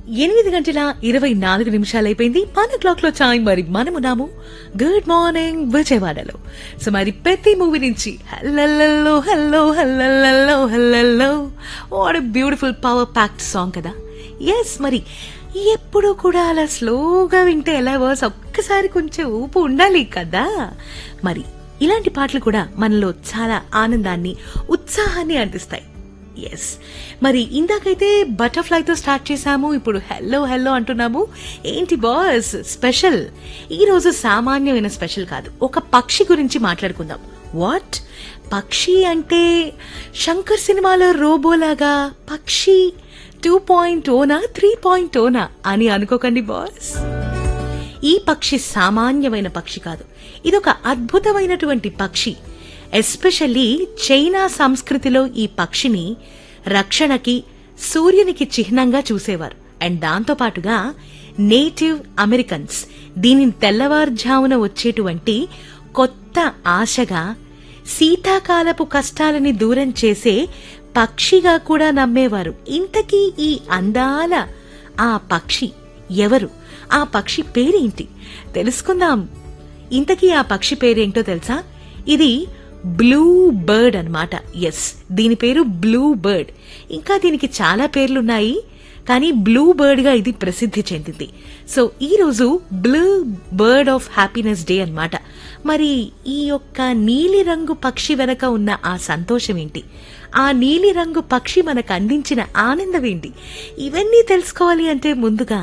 ఎనిమిది గంటల ఇరవై నాలుగు నిమిషాలు అయిపోయింది మన క్లాక్ లో టైం మరి మనమున్నాము గుడ్ మార్నింగ్ విజయవాడలో సో మరి ప్రతి మూవీ నుంచి హల్లల్లో హల్లో హల్లల్లో హల్లల్లో what beautiful power packed song కదా ఎస్ మరి ఎప్పుడు కూడా అలా స్లోగా వింటే ఎలా వర్స్ ఒక్కసారి కొంచెం ఊపు ఉండాలి కదా మరి ఇలాంటి పాటలు కూడా మనలో చాలా ఆనందాన్ని ఉత్సాహాన్ని అందిస్తాయి ఎస్ మరి ఇందాకైతే బటర్ఫ్లైతో స్టార్ట్ చేశాము ఇప్పుడు హెల్లో హెల్లో అంటున్నాము ఏంటి బాస్ స్పెషల్ ఈ రోజు సామాన్యమైన స్పెషల్ కాదు ఒక పక్షి గురించి మాట్లాడుకుందాం వాట్ పక్షి అంటే శంకర్ సినిమాలో రోబోలాగా పక్షి టూ పాయింట్ ఓనా త్రీ పాయింట్ ఓనా అని అనుకోకండి బాస్ ఈ పక్షి సామాన్యమైన పక్షి కాదు ఇదొక అద్భుతమైనటువంటి పక్షి ఎస్పెషల్లీ చైనా సంస్కృతిలో ఈ పక్షిని రక్షణకి సూర్యునికి చిహ్నంగా చూసేవారు అండ్ దాంతో పాటుగా నేటివ్ అమెరికన్స్ దీనిని తెల్లవారుజామున వచ్చేటువంటి కొత్త ఆశగా శీతాకాలపు కష్టాలని దూరం చేసే పక్షిగా కూడా నమ్మేవారు ఇంతకీ ఈ అందాల ఆ పక్షి ఎవరు ఆ పక్షి పేరేంటి తెలుసుకుందాం ఇంతకీ ఆ పక్షి పేరేంటో తెలుసా ఇది బ్లూ బర్డ్ అన్నమాట ఎస్ దీని పేరు బ్లూ బర్డ్ ఇంకా దీనికి చాలా పేర్లున్నాయి కానీ బ్లూ బర్డ్ గా ఇది ప్రసిద్ధి చెందింది సో ఈ రోజు blue bird of happiness day అన్నమాట మరి ఈ యొక్క నీలి రంగు పక్షి వెనక ఉన్న ఆ సంతోషం ఏంటి ఆ నీలి రంగు పక్షి మనకు అందించిన ఆనందం ఏంటి ఇవన్నీ తెలుసుకోవాలి అంటే ముందుగా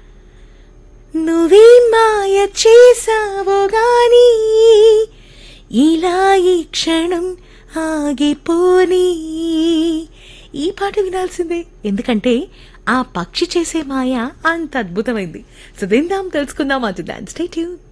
నువ్వే మాయ చేసావో గాని ఇలా ఈ క్షణం ఆగిపోని ఈ పాట వినాల్సిందే ఎందుకంటే ఆ పక్షి చేసే మాయ అంత అద్భుతమైంది సో విందాం తెలుసుకుందాం అది దాని స్టే ట్యూన్